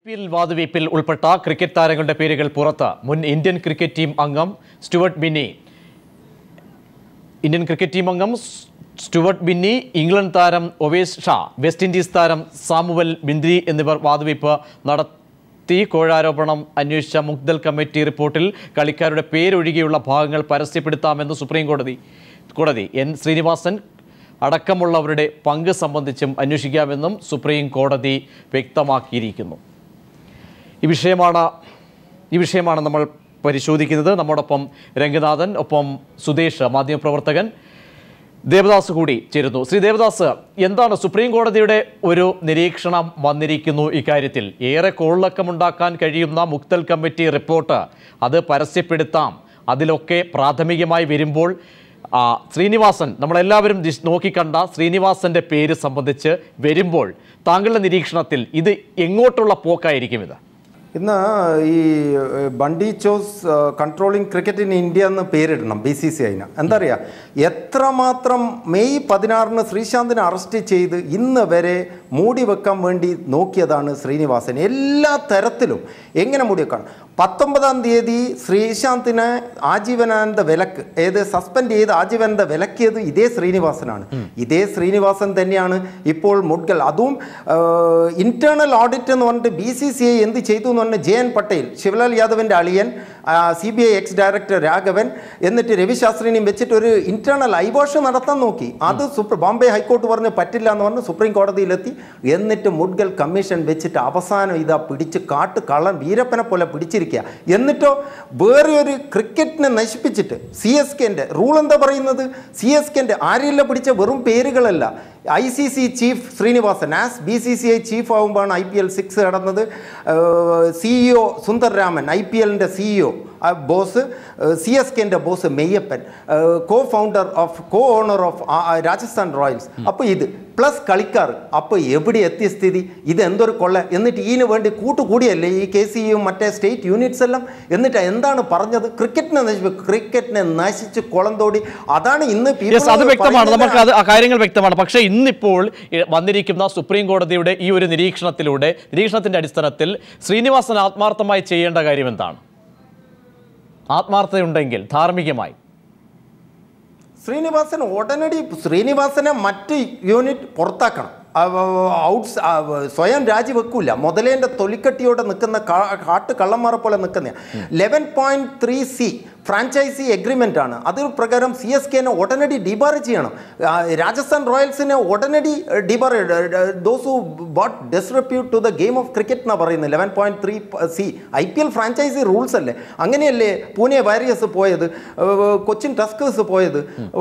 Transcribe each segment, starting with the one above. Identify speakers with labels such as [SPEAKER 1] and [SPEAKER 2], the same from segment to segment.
[SPEAKER 1] P L വാതുവയ്പിൽ ഉൾപ്പെട്ട cricket താരങ്ങളുടെ പേരുകൾ പുറത്ത് മുൻ ഇന്ത്യൻ ക്രിക്കറ്റ് ടീം അംഗം Stuart Binny Indian cricket team അംഗം സ് സ്റ്റുവർട്ട് ബിന്നി ഇംഗ്ലണ്ട് താരം ഒവേസ് ഷാ വെസ്റ്റ് ഇൻഡീസ് താരം സാമുവൽ ബിന്ദ്രി എന്നിവർ വാതുവയ്പ് നടത്തി കോഴാരോപണം അന്വേഷിച്ച മുഗ്ദൽ കമ്മിറ്റി റിപ്പോർട്ടിൽ കളിക്കാരുടെ പേരൊഴികെയുള്ള ഭാഗങ്ങൾ പരസ്യപ്പെടുത്താമെന്ന് സുപ്രീം കോടതി കോടതി എൻ ശ്രീനിവാസൻ അടക്കമുള്ളവരുടെ പങ്ക് സംബന്ധിച്ചും അന്വേഷിക്കാമെന്നും സുപ്രീം കോടതി വ്യക്തമാക്കിയിരിക്കുന്നു ഈ വിഷയമാണ് ഈ വിഷയമാണ് നമ്മൾ പരിശോധിക്കുന്നത് നമ്മോടൊപ്പം രംഗനാഥൻ ഒപ്പം സുദേശ് മാധ്യമപ്രവർത്തകൻ ദേവദാസ് കൂടി ചേരുന്നു ശ്രീ ദേവദാസ് എന്താണ് സുപ്രീം കോടതിയുടെ ഒരു നിരീക്ഷണം വന്നിരിക്കുന്നു ഇക്കാര്യത്തിൽ ഏറെ കോളിളക്കമുണ്ടാക്കാൻ കഴിയുന്ന മുക്തൽ കമ്മിറ്റി റിപ്പോർട്ട് അത് പരസ്യപ്പെടുത്താം അതിലൊക്കെ പ്രാഥമികമായി വരുമ്പോൾ ആ, ശ്രീനിവാസൻ നമ്മളെല്ലാവരും ദിശ് നോക്കിക്കണ്ട ശ്രീനിവാസന്റെ പേര് സംബന്ധിച്ച് വരുമ്പോൾ താങ്കളുടെ നിരീക്ഷണത്തിൽ ഇത് എങ്ങോട്ടുള്ള പോക്കായിരിക്കും ഇത്
[SPEAKER 2] ഇന്ന് ഈ ഏഹ്, ബണ്ടി ചോസ് കൺട്രോളിംഗ് ക്രിക്കറ്റ് ഇൻ ഇന്ത്യ എന്ന് പേരിടണം ബി സി സി ഐന് എന്താ പറയുക എത്രമാത്രം മെയ് പതിനാറിന് ശ്രീശാന്തിനെ അറസ്റ്റ് ചെയ്ത് ഇന്ന് വരെ മൂടി വെക്കാൻ വേണ്ടി നോക്കിയതാണ് ശ്രീനിവാസൻ എല്ലാ തരത്തിലും എങ്ങനെ മൂടി വെക്കാൻ പത്തൊമ്പതാം തീയതി ശ്രീശാന്തിനെ ആജീവനാനന്ദ വിലക്ക് ഏത് സസ്പെൻഡ് ചെയ്ത് ആജീവനാനന്ദ വിലക്കിയത് ഇതേ ശ്രീനിവാസനാണ് ഇതേ ശ്രീനിവാസൻ തന്നെയാണ് ഇപ്പോൾ മുഡ്ഗൽ അതും ഇന്റേണൽ ഓഡിറ്റ് എന്ന് പറഞ്ഞിട്ട് ബി സി സി ഐ എന്ത് ചെയ്തു എന്ന് പറഞ്ഞാൽ ജെ എൻ പട്ടേൽ ശിവലാൽ യാദവിൻ്റെ അളിയൻ C B I ex director Raghavan എന്നിട്ട് രവി ശാസ്ത്രിനെയും വെച്ചിട്ട് ഒരു ഇന്റേണൽ ഐവാഷ് നടത്താൻ നോക്കി അത് സുപ്രീം ബോംബെ ഹൈക്കോർട്ട് പറഞ്ഞ് പറ്റില്ല എന്ന് പറഞ്ഞ് സുപ്രീം കോടതിയിലെത്തി എന്നിട്ട് മുഡ്ഗൽ കമ്മീഷൻ വെച്ചിട്ട് അവസാനം ഇതാ പിടിച്ച് കാട്ട് കള്ളൻ വീരപ്പനെ പോലെ പിടിച്ചിരിക്കുക എന്നിട്ടോ വേറെ ഒരു ക്രിക്കറ്റിനെ നശിപ്പിച്ചിട്ട് സി എസ് കെൻ്റെ റൂൾ എന്താ പറയുന്നത് സി എസ് കെൻ്റെ ആരെല്ലാം പിടിച്ച വെറും പേരുകളല്ല I C C chief Srinivasan as B C C I chief ആകുമ്പോഴാണ് ഐ പി എൽ സിക്സ് നടന്നത് CEO Sundar Raman I P എല്ലിൻ്റെ സിഇഒ ബോസ് സി എസ് കെൻ്റെ boss Meiyappan co founder of co owner of Rajasthan Royals അപ്പോൾ ഇത് പ്ലസ് കളിക്കാർ അപ്പോൾ എവിടെ എത്തിയ സ്ഥിതി ഇത് എന്തൊരു കൊള്ള എന്നിട്ട് ഇതിന് വേണ്ടി കൂട്ടുകൂടിയല്ലേ ഈ കെ സിയും മറ്റേ സ്റ്റേറ്റ് യൂണിറ്റ്സ് എല്ലാം എന്നിട്ട് എന്താണ് പറഞ്ഞത് ക്രിക്കറ്റിനെ നശിപ്പ് ക്രിക്കറ്റിനെ നശിച്ച് കുളന്തോടി അതാണ് ഇന്ന് people
[SPEAKER 1] യെസ് അത് വ്യക്തമാണ്
[SPEAKER 2] പറയുന്നത്.
[SPEAKER 1] നമുക്ക് അത് ആ കാര്യങ്ങൾ വ്യക്തമാണ് പക്ഷേ ഇന്നിപ്പോൾ ഇ- വന്നിരിക്കുന്ന സുപ്രീം കോടതിയുടെ ഈ ഒരു നിരീക്ഷണത്തിലൂടെ നിരീക്ഷണത്തിന്റെ അടിസ്ഥാനത്തിൽ ശ്രീനിവാസൻ ആത്മാർത്ഥമായി ചെയ്യേണ്ട കാര്യം എന്താണ് ആത്മാർത്ഥതയുണ്ടെങ്കിൽ ധാർമ്മികമായി
[SPEAKER 2] ശ്രീനിവാസൻ ഉടനടി ശ്രീനിവാസനെ മറ്റ് യൂണിറ്റ് പുറത്താക്കണം ഔട്ട്സ് സ്വയം രാജിവെക്കൂല മുതലേൻ്റെ തൊലിക്കട്ടിയോടെ നിൽക്കുന്ന കാ- കാട്ട് കള്ളന്മാരെ പോലെ നിൽക്കുന്ന eleven point three C franchise agreement ആണ് അത് പ്രകാരം സി എസ് കെനെ ഉടനടി ഡിബാർ ചെയ്യണം ആ, രാജസ്ഥാൻ റോയൽസിനെ ഉടനടി debar those who bought disrepute to the game of cricket എന്നാണ് പറയുന്നത് eleven point three C I P L franchise rules അല്ലേ അങ്ങനെയല്ലേ പൂനെ വാരിയേഴ്സ് പോയത് ഏർ, കൊച്ചിൻ ടസ്കേഴ്സ് പോയത്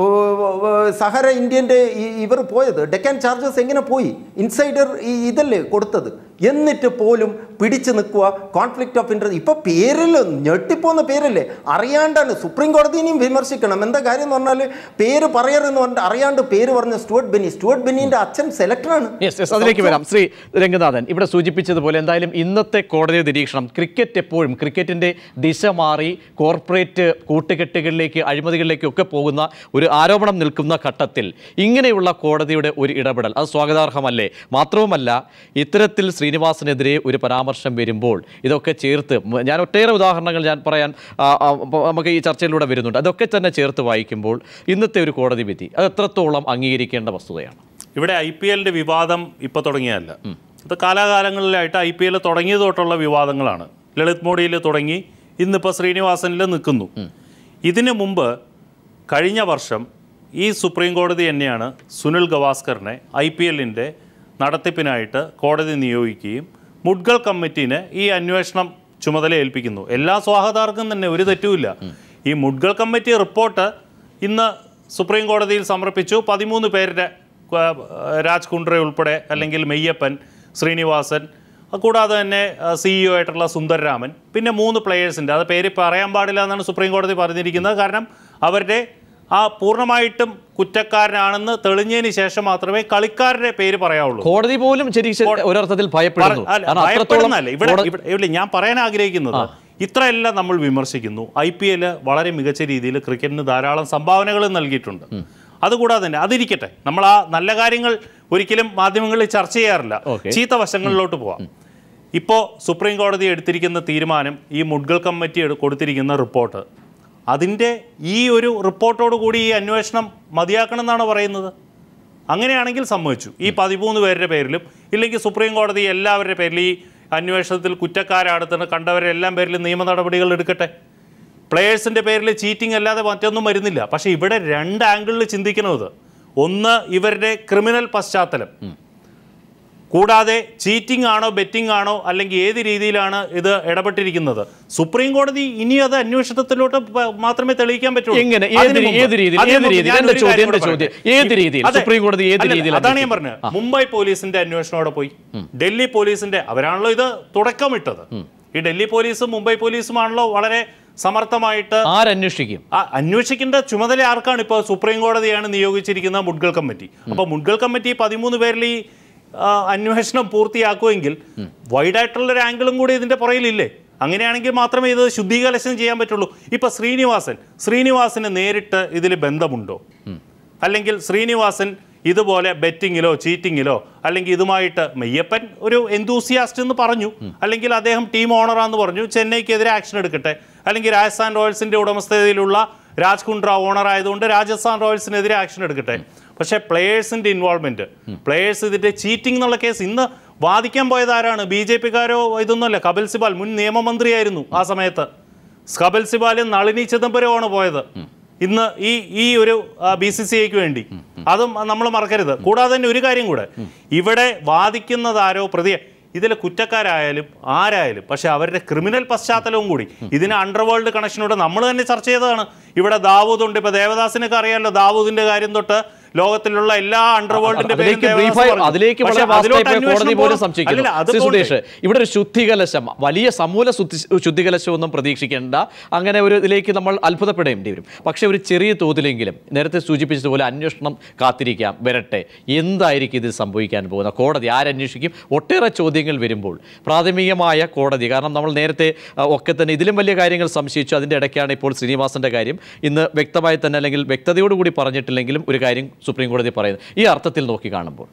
[SPEAKER 2] ഏർ, സഹര ഇന്ത്യൻ്റെ ഇവർ പോയത് ഡെക്കാൻ ചാർജേഴ്സ് എങ്ങനെ പോയി ഇൻസൈഡർ ഇതല്ലേ കൊടുത്തത് എന്നിട്ട് പോലും പിടിച്ചു നിൽക്കുക കോൺഫ്ലിക്റ്റ് ഓഫ് ഇൻട്രസ്റ്റ് ഇപ്പൊ പേരിൽ ഞെട്ടിപ്പോന്ന പേരല്ലേ അറിയാണ്ടാണ് സുപ്രീം കോടതിനെയും വിമർശിക്കണം എന്താ കാര്യം എന്ന് പറഞ്ഞാൽ പേര് പറയരുതെന്ന് പറഞ്ഞിട്ട് അറിയാണ്ട് പേര് പറഞ്ഞ സ്റ്റുവർട്ട് ബെന്നി സ്റ്റുവർട്ട് ബെന്നിന്റെ അച്ഛൻ സെലക്ടറാണ്
[SPEAKER 1] യെസ് യെസ് അതിലേക്ക് വരാം ശ്രീ രംഗനാഥൻ ഇവിടെ സൂചിപ്പിച്ചതുപോലെ എന്തായാലും ഇന്നത്തെ കോടതി നിരീക്ഷണം ക്രിക്കറ്റ് എപ്പോഴും ക്രിക്കറ്റിന്റെ ദിശ മാറി കോർപ്പറേറ്റ് കൂട്ടുകെട്ടുകളിലേക്ക് അഴിമതികളിലേക്ക് ഒക്കെ പോകുന്ന ഒരു ആരോപണം നിൽക്കുന്ന ഘട്ടത്തിൽ ഇങ്ങനെയുള്ള കോടതിയുടെ ഒരു ഇടപെടൽ അത് സ്വാഗതാർഹമല്ലേ മാത്രവുമല്ല ഇത്തരത്തിൽ ശ്രീനിവാസനെതിരെ ഒരു പരാമർശം വരുമ്പോൾ ഇതൊക്കെ ചേർത്ത് മ- ഞാൻ ഒട്ടേറെ ഉദാഹരണങ്ങൾ ഞാൻ പറയാൻ ആ, ആ, പ- നമുക്ക് ഈ ചർച്ചയിലൂടെ വരുന്നുണ്ട് അതൊക്കെ തന്നെ ചേർത്ത് വായിക്കുമ്പോൾ ഇന്നത്തെ ഒരു കോടതി വിധി അത് എത്രത്തോളം അംഗീകരിക്കേണ്ട വസ്തുതയാണ്
[SPEAKER 3] ഇവിടെ ഐ പി എല്ലിന്റെ വിവാദം ഇപ്പോൾ തുടങ്ങിയതല്ല ഇത് കാലാകാലങ്ങളിലായിട്ട് ഐ പി എൽ തുടങ്ങിയത് തൊട്ടുള്ള വിവാദങ്ങളാണ് ലളിത് മോഡിയിൽ തുടങ്ങി ഇന്നിപ്പോൾ ശ്രീനിവാസനിൽ നിൽക്കുന്നു ഇതിനു മുമ്പ് കഴിഞ്ഞ വർഷം ഈ സുപ്രീം കോടതി തന്നെയാണ് സുനിൽ ഗവാസ്കറിനെ ഐ പി എല്ലിൻ്റെ നടത്തിപ്പിനായിട്ട് കോടതി നിയോഗിക്കുകയും മുഡ്ഗൾ കമ്മിറ്റീനെ ഈ അന്വേഷണം ചുമതല ഏൽപ്പിക്കുന്നു എല്ലാ സ്വാഗതാർക്കും തന്നെ ഒരു തെറ്റുമില്ല ഈ മുഡ്ഗൾ കമ്മിറ്റി റിപ്പോർട്ട് ഇന്ന് സുപ്രീം കോടതിയിൽ സമർപ്പിച്ചു പതിമൂന്ന് പേരുടെ ആ, രാജ് കുണ്ട്രെ ഉൾപ്പെടെ അല്ലെങ്കിൽ മെയ്യപ്പൻ ശ്രീനിവാസൻ കൂടാതെ തന്നെ സിഇഒ ആയിട്ടുള്ള സുന്ദർരാമൻ പിന്നെ മൂന്ന് പ്ലെയേഴ്സിൻ്റെ അത് പേര് പറയാൻ പാടില്ല എന്നാണ് സുപ്രീം കോടതി പറഞ്ഞിരിക്കുന്നത് കാരണം അവരുടെ ആ പൂർണ്ണമായിട്ടും കുറ്റക്കാരനാണെന്ന് തെളിഞ്ഞതിന് ശേഷം മാത്രമേ കളിക്കാരുടെ പേര് പറയാവുള്ളൂ
[SPEAKER 1] കോടതി പോലും ശരി ശരി ഒരർത്ഥത്തിൽ ഭയപ്പെടുന്നു
[SPEAKER 3] പറ- അല്ല,
[SPEAKER 1] കാരണം അത്രത്തോളം
[SPEAKER 3] ഭയപ്പെടുന്നതല്ല. ഇവിടെ
[SPEAKER 1] കോടതി-
[SPEAKER 3] ഇവിടെ ഇവിടെ ഞാൻ പറയാൻ ആഗ്രഹിക്കുന്നത് ഇത്രയെല്ലാം നമ്മൾ വിമർശിക്കുന്നു ഐ പി എൽ വളരെ മികച്ച രീതിയിൽ ക്രിക്കറ്റിന് ധാരാളം സംഭാവനകൾ നൽകിയിട്ടുണ്ട് അതുകൂടാതെ തന്നെ അതിരിക്കട്ടെ നമ്മൾ ആ നല്ല കാര്യങ്ങൾ ഒരിക്കലും മാധ്യമങ്ങളിൽ ചർച്ച ചെയ്യാറില്ല
[SPEAKER 1] Okay.
[SPEAKER 3] ചീത്ത വശങ്ങളിലോട്ട് പോവാം ഇപ്പോൾ സുപ്രീം കോടതി എടുത്തിരിക്കുന്ന തീരുമാനം ഈ മുഡ്ഗൽ കമ്മിറ്റി എടു- കൊടുത്തിരിക്കുന്ന റിപ്പോർട്ട് അതിൻ്റെ ഈ ഒരു റിപ്പോർട്ടോട് കൂടി ഈ അന്വേഷണം മതിയാക്കണം എന്നാണ് പറയുന്നത് അങ്ങനെയാണെങ്കിൽ സമ്മതിച്ചു ഈ പതിമൂന്ന് പേരുടെ പേരിലും ഇല്ലെങ്കിൽ സുപ്രീം കോടതി എല്ലാവരുടെ പേരിലും ഈ അന്വേഷണത്തിൽ കുറ്റക്കാരാടുത്തുന്ന കണ്ടവരെല്ലാം പേരിലും നിയമ നടപടികൾ എടുക്കട്ടെ പ്ലേയേഴ്സിൻ്റെ പേരിൽ ചീറ്റിംഗ് അല്ലാതെ മറ്റൊന്നും വരുന്നില്ല പക്ഷേ ഇവിടെ രണ്ട് ആംഗിളിൽ ചിന്തിക്കുന്നത് ഒന്ന് ഇവരുടെ ക്രിമിനൽ പശ്ചാത്തലം കൂടാതെ ചീറ്റിംഗ് ആണോ ബെറ്റിംഗ് ആണോ അല്ലെങ്കിൽ ഏത് രീതിയിലാണ് ഇത് ഇടപെട്ടിരിക്കുന്നത് സുപ്രീം കോടതി ഇനി അത് അന്വേഷണത്തിലോട്ട് പ- മാത്രമേ തെളിയിക്കാൻ പറ്റുള്ളൂ
[SPEAKER 1] എങ്ങനെ? ഏത്
[SPEAKER 3] അതിന്
[SPEAKER 1] രീ-
[SPEAKER 3] മുമ്പ്-
[SPEAKER 1] ഏത് രീതിയിൽ?
[SPEAKER 3] അതിന്
[SPEAKER 1] ഏത്
[SPEAKER 3] മുമ്പ്
[SPEAKER 1] രീതിയിൽ?
[SPEAKER 3] ഞാൻ
[SPEAKER 1] എന്റെ
[SPEAKER 3] ഒരു
[SPEAKER 1] ചോദ്യം,
[SPEAKER 3] കാര്യം
[SPEAKER 1] എന്റെ
[SPEAKER 3] കൂടെ
[SPEAKER 1] ചോദ്യം.
[SPEAKER 3] പറയട്ടെ.
[SPEAKER 1] ഏത് രീതിയിൽ?
[SPEAKER 3] അതെ.
[SPEAKER 1] സുപ്രീം കോടതി ഏത്
[SPEAKER 3] അല്ലല്ല,
[SPEAKER 1] രീതിയിൽ
[SPEAKER 3] അതാണ് ഞാൻ
[SPEAKER 1] അന്വേഷിക്കും?
[SPEAKER 3] പറഞ്ഞത് മുംബൈ പോലീസിന്റെ അന്വേഷണം അവിടെ പോയി ഡൽഹി പോലീസിന്റെ അവരാണല്ലോ ഇത് തുടക്കമിട്ടത് ഈ ഡൽഹി പോലീസും മുംബൈ പോലീസുമാണല്ലോ വളരെ സമർത്ഥമായിട്ട്
[SPEAKER 1] ആരന്വേഷിക്കും
[SPEAKER 3] ആ അന്വേഷിക്കേണ്ട ചുമതല ആർക്കാണ് ഇപ്പോൾ സുപ്രീം കോടതിയാണ് നിയോഗിച്ചിരിക്കുന്ന മുഡ്ഗൽ കമ്മിറ്റി അപ്പോൾ മുഡ്ഗൽ കമ്മിറ്റി പതിമൂന്ന് പേരിൽ ഈ ആ, അന്വേഷണം പൂർത്തിയാക്കുമെങ്കിൽ വൈഡായിട്ടുള്ള ഒരു ആംഗിളും കൂടി ഇതിന്റെ പുറകിലില്ലേ അങ്ങനെയാണെങ്കിൽ മാത്രമേ ഇത് ശുദ്ധീകലശം ചെയ്യാൻ പറ്റുള്ളൂ ഇപ്പൊ ശ്രീനിവാസൻ ശ്രീനിവാസന് നേരിട്ട് ഇതിൽ ബന്ധമുണ്ടോ അല്ലെങ്കിൽ ശ്രീനിവാസൻ ഇതുപോലെ ബെറ്റിങ്ങിലോ ചീറ്റിങ്ങിലോ അല്ലെങ്കിൽ ഇതുമായിട്ട് മെയ്യപ്പൻ ഒരു എന്തൂസിയാസ്റ്റ് എന്ന് പറഞ്ഞു അല്ലെങ്കിൽ അദ്ദേഹം ടീം ഓണറാന്ന് പറഞ്ഞു ചെന്നൈക്കെതിരെ ആക്ഷൻ എടുക്കട്ടെ അല്ലെങ്കിൽ രാജസ്ഥാൻ റോയൽസിന്റെ ഉടമസ്ഥതയിലുള്ള രാജ് കുണ്ട്ര ഓണർ ആയതുകൊണ്ട് രാജസ്ഥാൻ റോയൽസിനെതിരെ ആക്ഷൻ എടുക്കട്ടെ പക്ഷേ പ്ലേയേഴ്സിന്റെ ഇൻവോൾവ്മെന്റ് പ്ലേയേഴ്സ് ഇതിന്റെ ചീറ്റിംഗ് എന്നുള്ള കേസ് ഇന്ന് വാദിക്കാൻ പോയത് ആരാണ് ബി ജെ പിക്കാരോ ഇതൊന്നുമല്ല കപിൽ സിബാൽ മുൻ നിയമമന്ത്രിയായിരുന്നു ആ സമയത്ത് കപിൽ സിബാലും നളിനി ചിദംബരവുമാണ് പോയത് ഇന്ന് ഈ ഈ ഒരു ബി സി സി ഐക്ക് വേണ്ടി അതും നമ്മൾ മറക്കരുത് കൂടാതെ തന്നെ ഒരു കാര്യം കൂടെ ഇവിടെ വാദിക്കുന്നതാരോ പ്രതി ഇതിലെ കുറ്റക്കാരായാലും ആരായാലും പക്ഷെ അവരുടെ ക്രിമിനൽ പശ്ചാത്തലവും കൂടി ഇതിന് അണ്ടർവേൾഡ് കണക്ഷനോട് നമ്മൾ തന്നെ ചർച്ച ചെയ്തതാണ് ഇവിടെ ദാവൂദ് ഉണ്ട് ഇപ്പൊ ദേവദാസിനൊക്കെ അറിയാമല്ലോ ദാവൂദിന്റെ കാര്യം തൊട്ട് ലോകത്തിലുള്ള എല്ലാ അണ്ടർവേൾഡിന്റെ പേരും
[SPEAKER 1] അതിലേക്ക്
[SPEAKER 3] ദേവദാസ്
[SPEAKER 1] ബ്രീഫായി
[SPEAKER 3] പറഞ്ഞു.
[SPEAKER 1] അതിലേക്ക്
[SPEAKER 3] പക്ഷേ
[SPEAKER 1] വളരെ
[SPEAKER 3] അതിലോട്ട്
[SPEAKER 1] വാസ്തവമായി കോടതി
[SPEAKER 3] അന്വേഷണം
[SPEAKER 1] പോലും
[SPEAKER 3] പോകണം.
[SPEAKER 1] സംശയിക്കുന്നു
[SPEAKER 3] അല്ലല്ല, അത്
[SPEAKER 1] ശ്രീ
[SPEAKER 3] പോട്ടെ.
[SPEAKER 1] സുധീഷ് ഇവിടെ ഒരു ശുദ്ധികലശം വലിയ സമൂല ശുദ്ധി ശുദ്ധികലശം ഒന്നും പ്രതീക്ഷിക്കേണ്ട അങ്ങനെ ഒരു ഇതിലേക്ക് നമ്മൾ അത്ഭുതപ്പെടേണ്ടി വരും പക്ഷേ ഒരു ചെറിയ തോതിലെങ്കിലും നേരത്തെ സൂചിപ്പിച്ചതുപോലെ അന്വേഷണം കാത്തിരിക്കാം വരട്ടെ എന്തായിരിക്കും ഇതിൽ സംഭവിക്കാൻ പോകുന്ന കോടതി ആരന്വേഷിക്കും ഒട്ടേറെ ചോദ്യങ്ങൾ വരുമ്പോൾ പ്രാഥമികമായ കോടതി കാരണം നമ്മൾ നേരത്തെ ആ, ഒക്കെ തന്നെ ഇതിലും വലിയ കാര്യങ്ങൾ സംശയിച്ചു അതിൻ്റെ ഇടയ്ക്കാണ് ഇപ്പോൾ ശ്രീനിവാസന്റെ കാര്യം ഇന്ന് വ്യക്തമായി തന്നെ അല്ലെങ്കിൽ വ്യക്തതയോടുകൂടി പറഞ്ഞിട്ടില്ലെങ്കിലും ഒരു കാര്യം സുപ്രീം കോടതി പറയുന്നത് ഈ അർത്ഥത്തിൽ നോക്കി കാണുമ്പോൾ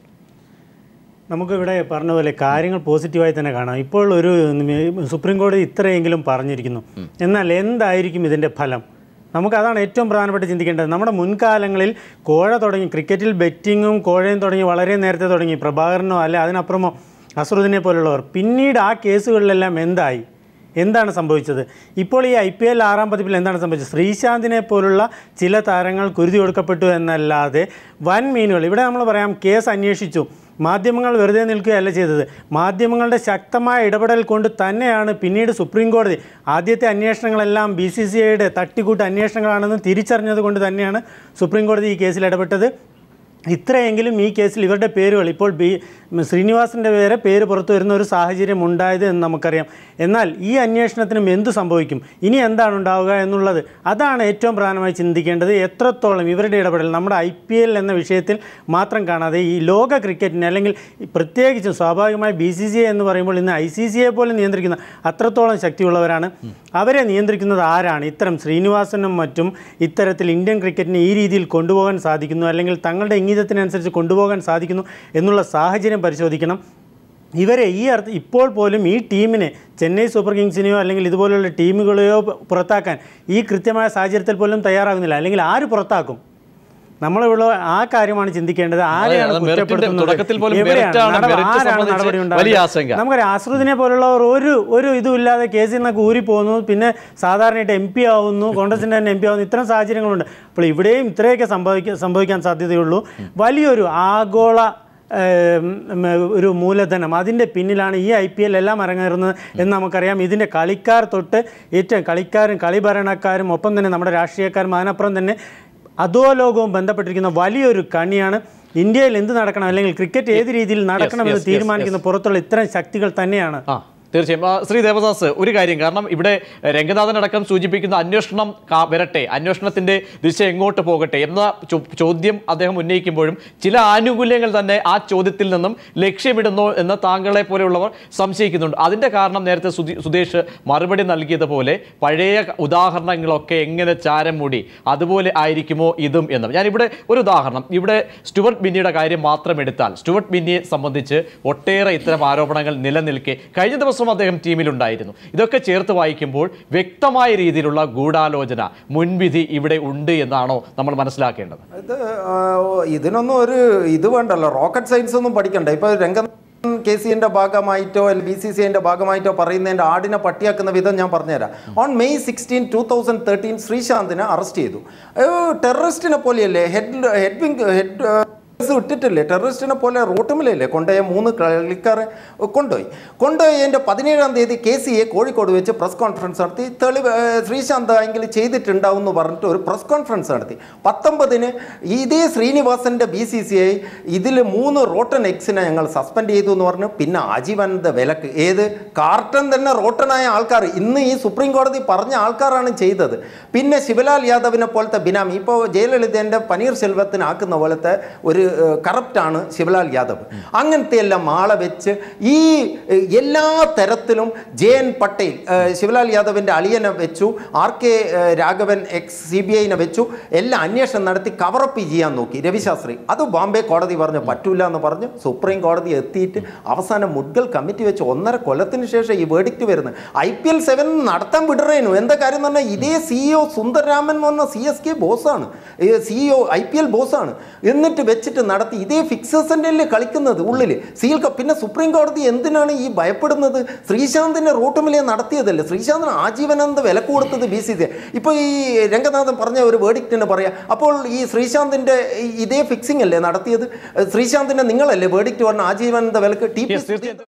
[SPEAKER 4] നമുക്കിവിടെ പറഞ്ഞ പോലെ കാര്യങ്ങൾ പോസിറ്റീവായി തന്നെ കാണാം ഇപ്പോൾ ഒരു നിമ- സുപ്രീം കോടതി ഇത്രയെങ്കിലും പറഞ്ഞിരിക്കുന്നു എന്നാൽ എന്തായിരിക്കും ഇതിൻ്റെ ഫലം നമുക്കതാണ് ഏറ്റവും പ്രധാനപ്പെട്ട് ചിന്തിക്കേണ്ടത് നമ്മുടെ മുൻകാലങ്ങളിൽ കോഴ തുടങ്ങി ക്രിക്കറ്റിൽ ബെറ്റിങ്ങും കോഴയും തുടങ്ങി വളരെ നേരത്തെ തുടങ്ങി പ്രഭാകരനോ അല്ലെ അതിനപ്പുറമോ അസറുദ്ദീനെ പോലുള്ളവർ പിന്നീട് ആ കേസുകളിലെല്ലാം എന്തായി എന്താണ് സംഭവിച്ചത് ഇപ്പോൾ ഈ ഐ പി എൽ ആറാം പതിപ്പിൽ എന്താണ് സംഭവിച്ചത് ശ്രീശാന്തിനെ പോലുള്ള ചില താരങ്ങൾ കുരുതി കൊടുക്കപ്പെട്ടു എന്നല്ലാതെ വൻ മീനുകൾ ഇവിടെ നമ്മൾ പറയാം കേസ് അന്വേഷിച്ചു മാധ്യമങ്ങൾ വെറുതെ നിൽക്കുകയല്ല ചെയ്തത് മാധ്യമങ്ങളുടെ ശക്തമായ ഇടപെടൽ കൊണ്ട് തന്നെയാണ് പിന്നീട് സുപ്രീം കോടതി ആദ്യത്തെ അന്വേഷണങ്ങളെല്ലാം ബി സി സി ഐയുടെ തട്ടിക്കൂട്ട് അന്വേഷണങ്ങളാണെന്ന് തിരിച്ചറിഞ്ഞത് കൊണ്ട് തന്നെയാണ് സുപ്രീം കോടതി ഈ കേസിൽ ഇടപെട്ടത് ഇത്രയെങ്കിലും ഈ കേസിൽ ഇവരുടെ പേരുകൾ ഇപ്പോൾ ബി ശ്രീനിവാസിൻ്റെ പേരെ പേര് പുറത്തു വരുന്ന ഒരു സാഹചര്യം ഉണ്ടായത് എന്ന് നമുക്കറിയാം എന്നാൽ ഈ അന്വേഷണത്തിനും എന്ത് സംഭവിക്കും ഇനി എന്താണ് ഉണ്ടാവുക എന്നുള്ളത് അതാണ് ഏറ്റവും പ്രധാനമായി ചിന്തിക്കേണ്ടത് എത്രത്തോളം ഇവരുടെ ഇടപെടൽ നമ്മുടെ ഐ പി എൽ എന്ന വിഷയത്തിൽ മാത്രം കാണാതെ ഈ ലോക ക്രിക്കറ്റിനെ അല്ലെങ്കിൽ പ്രത്യേകിച്ചും സ്വാഭാവികമായി ബി സി സി എന്ന് പറയുമ്പോൾ ഇന്ന് ഐ സി സിയെ പോലും നിയന്ത്രിക്കുന്ന അത്രത്തോളം ശക്തിയുള്ളവരാണ് അവരെ നിയന്ത്രിക്കുന്നത് ആരാണ് ഇത്തരം ശ്രീനിവാസനും മറ്റും ഇത്തരത്തിൽ ഇന്ത്യൻ ക്രിക്കറ്റിനെ ഈ രീതിയിൽ കൊണ്ടുപോകാൻ സാധിക്കുന്നു അല്ലെങ്കിൽ തങ്ങളുടെ ഇംഗിതത്തിനനുസരിച്ച് കൊണ്ടുപോകാൻ സാധിക്കുന്നു എന്നുള്ള സാഹചര്യം പരിശോധിക്കണം ഇവരെ ഈ അർത്ഥ ഇപ്പോൾ പോലും ഈ ടീമിനെ ചെന്നൈ സൂപ്പർ കിങ്സിനെയോ അല്ലെങ്കിൽ ഇതുപോലുള്ള ടീമുകളെയോ പുറത്താക്കാൻ ഈ കൃത്യമായ സാഹചര്യത്തിൽ പോലും തയ്യാറാകുന്നില്ല അല്ലെങ്കിൽ ആര് പുറത്താക്കും നമ്മളിവിടെ ആ കാര്യമാണ് ചിന്തിക്കേണ്ടത് ആരെയാണ്
[SPEAKER 1] അത് മെറിറ്റിന്റെ
[SPEAKER 4] കുറ്റപ്പെടുത്തുന്നത്?
[SPEAKER 1] തുടക്കത്തിൽ പോലും
[SPEAKER 4] എവിടെയാണ്?
[SPEAKER 1] മെറിറ്റാണ്.
[SPEAKER 4] നടപടി-
[SPEAKER 1] മെറിറ്റ്
[SPEAKER 4] ആരാണ്
[SPEAKER 1] സംബന്ധിച്ച്
[SPEAKER 4] നടപടി ഉണ്ടാകുന്നത്?
[SPEAKER 1] വലിയ ആശങ്ക.
[SPEAKER 4] നമുക്കറിയാം അസ്രുദിനെ പോലുള്ളവർ ഒരു ഒരു ഇതും ഇല്ലാതെ കേസിൽ നിന്നൊക്കെ ഊരി പോകുന്നു പിന്നെ സാധാരണയായിട്ട് എം പി ആവുന്നു കോൺഗ്രസിൻ്റെ തന്നെ എം പി ആവുന്നു ഇത്തരം സാഹചര്യങ്ങളുണ്ട് അപ്പോൾ ഇവിടെയും ഇത്രയൊക്കെ സംഭവിക്കാൻ സംഭവിക്കാൻ സാധ്യതയുള്ളൂ വലിയൊരു ആഗോള ഏം, ഉം, ഒരു മൂലധനം അതിൻ്റെ പിന്നിലാണ് ഈ ഐ പി എൽ എല്ലാം അരങ്ങേറുന്നത് എന്ന് നമുക്കറിയാം ഇതിൻ്റെ കളിക്കാർ തൊട്ട് ഏറ്റവും കളിക്കാരും കളി ഭരണക്കാരും ഒപ്പം തന്നെ നമ്മുടെ രാഷ്ട്രീയക്കാരും അതിനപ്പുറം തന്നെ അധോലോകവും ബന്ധപ്പെട്ടിരിക്കുന്ന വലിയൊരു കണിയാണ് ഇന്ത്യയിൽ എന്ത് നടക്കണം അല്ലെങ്കിൽ ക്രിക്കറ്റ് ഏത് രീതിയിൽ നടക്കണമെന്ന്
[SPEAKER 1] yes, yes,
[SPEAKER 4] തീരുമാനിക്കുന്ന പുറത്തുള്ള ഇത്തരം ശക്തികൾ തന്നെയാണ്
[SPEAKER 1] ആ തീർച്ചയായും ആ, ശ്രീ ദേവദാസ് ഒരു കാര്യം കാരണം ഇവിടെ രംഗനാഥൻ അടക്കം സൂചിപ്പിക്കുന്ന അന്വേഷണം കാ- വരട്ടെ അന്വേഷണത്തിന്റെ ദിശ എങ്ങോട്ട് പോകട്ടെ എന്ന ചോ- ചോദ്യം അദ്ദേഹം ഉന്നയിക്കുമ്പോഴും ചില ആനുകൂല്യങ്ങൾ തന്നെ ആ ചോദ്യത്തിൽ നിന്നും ലക്ഷ്യമിടുന്നു എന്ന് താങ്കളെ പോലെയുള്ളവർ സംശയിക്കുന്നുണ്ട് അതിന്റെ കാരണം നേരത്തെ സുധി- സുധേഷ് മറുപടി നൽകിയതുപോലെ പഴയ ഉദാഹരണങ്ങളൊക്കെ എങ്ങനെ ചാരം മൂടി അതുപോലെ ആയിരിക്കുമോ ഇതും എന്നും ഞാനിവിടെ ഒരു ഉദാഹരണം ഇവിടെ സ്റ്റുവർട്ട് ബിന്നിയുടെ കാര്യം മാത്രം എടുത്താൽ സ്റ്റുവർട്ട് ബിന്നിയെ സംബന്ധിച്ച് ഒട്ടേറെ ഇത്തരം ആരോപണങ്ങൾ നിലനിൽക്കെ കഴിഞ്ഞ ദിവസം അദ്ദേഹം ടീമിലുണ്ടായിരുന്നു ഇതൊക്കെ ചേർത്ത് വായിക്കുമ്പോൾ വ്യക്തമായ രീതിയിലുള്ള ഗൂഢാലോചന മുൻവിധി ഇവിടെ ഉണ്ട് എന്നാണോ നമ്മൾ മനസ്സിലാക്കേണ്ടത്
[SPEAKER 2] ഇത് ആ, ഇതിനൊന്നും ഒരു ഇത് വേണ്ടല്ലോ റോക്കറ്റ് സയൻസ് ഒന്നും പഠിക്കണ്ട ഇപ്പൊ രംഗ കെ സിന്റെ ഭാഗമായിട്ടോ അല്ലെങ്കിൽ ബി സി സി ഐന്റെ ഭാഗമായിട്ടോ പറയുന്നതിന്റെ ആടിനെ പട്ടിയാക്കുന്ന വിധം ഞാൻ പറഞ്ഞുതരാം on May sixteen two thousand thirteen ശ്രീശാന്തിനെ അറസ്റ്റ് ചെയ്തു ടെററിസ്റ്റിനെ പോലെയല്ലേ head head wing head case വിട്ടിട്ടില്ലേ ടെററിസ്റ്റിനെ പോലെ റോട്ടുമിലല്ലേ കൊണ്ടുപോയ മൂന്ന് കളിക്കാരെ കൊണ്ടുപോയി കൊണ്ടുപോയി എൻ്റെ പതിനേഴാം തീയതി കെ സി എ കോഴിക്കോട് വെച്ച് പ്രസ് കോൺഫറൻസ് നടത്തി തെളിവ് ഏഹ്, ശ്രീശാന്ത് എങ്കിൽ ചെയ്തിട്ടുണ്ടാവും എന്ന് പറഞ്ഞിട്ട് ഒരു പ്രസ് കോൺഫറൻസ് നടത്തി പത്തൊമ്പതിന് ഇതേ ശ്രീനിവാസൻ്റെ ബി സി സി ഐ ഇതിൽ മൂന്ന് റോട്ടൺ എക്സിനെ ഞങ്ങൾ സസ്പെൻഡ് ചെയ്തു എന്ന് പറഞ്ഞു പിന്നെ ആജീവനന്ത വിലക്ക് ഏത് കാർട്ടൺ തന്നെ റോട്ടനായ ആൾക്കാർ ഇന്ന് ഈ സുപ്രീം കോടതി പറഞ്ഞ ആൾക്കാരാണ് ചെയ്തത് പിന്നെ ശിവലാൽ യാദവിനെ പോലത്തെ ബിനാമി ഇപ്പോൾ ജയലളിതേൻ്റെ പനീർ സെൽവത്തിനാക്കുന്ന പോലത്തെ ഒരു കറപ്റ്റാണ് ശിവലാൽ യാദവ് അങ്ങനത്തെ എല്ലാം ആളെ വെച്ച് ഈ ഏഹ്, എല്ലാ തരത്തിലും ജെ എൻ പട്ടേൽ ഏഹ്, ശിവലാൽ യാദവിൻ്റെ അളിയനെ വെച്ചു ആർ കെ ഏഹ്, രാഘവൻ എക്സ് സി ബി ഐനെ വെച്ചു എല്ലാം അന്വേഷണം നടത്തി കവറപ്പ് ചെയ്യാൻ നോക്കി രവിശാസ്ത്രി അത് ബോംബെ കോടതി പറഞ്ഞു പറ്റൂല എന്ന് പറഞ്ഞ് സുപ്രീം കോടതി എത്തിയിട്ട് അവസാനം മുഡ്ഗൽ കമ്മിറ്റി വെച്ച് ഒന്നര കൊല്ലത്തിന് ശേഷം ഈ വേർഡിക്റ്റ് വരുന്നത് ഐ പി എൽ സെവൻ നടത്താൻ വിടറേനു എന്താ കാര്യം എന്ന് പറഞ്ഞാൽ ഇതേ സിഇഒ സുന്ദർരാമൻ എന്ന് പറഞ്ഞ സി എസ് കെ ബോസാണ് സിഇഒ ഐ പി എൽ ബോസാണ് എന്നിട്ട് വെച്ചിട്ട് നടത്തി ഇതേ ഫിക്സേഴ്സിൻ്റെ കളിക്കുന്നത് ഉള്ളിൽ സീൽ ക- പിന്നെ സുപ്രീം കോടതി എന്തിനാണ് ഈ ഭയപ്പെടുന്നത് ശ്രീശാന്തിൻ്റെ റൂട്ടുമിലെ നടത്തിയതല്ലേ ശ്രീശാന്തിന് ആജീവനാന്ത വില കൊടുത്തത് ബി സി സി ഇപ്പോൾ ഈ രംഗനാഥൻ പറഞ്ഞ ഒരു വേർഡിക്റ്റിന് പറയാം അപ്പോൾ ഈ ശ്രീശാന്തിൻ്റെ ഈ- ഇതേ ഫിക്സിംഗ് അല്ലേ നടത്തിയത് ശ്രീശാന്തിൻ്റെ നിങ്ങളല്ലേ വേർഡിക്റ്റ് പറഞ്ഞ ആജീവനാന്ത വിലക്ക് ടി പി
[SPEAKER 1] Yes, തീർച്ചയായും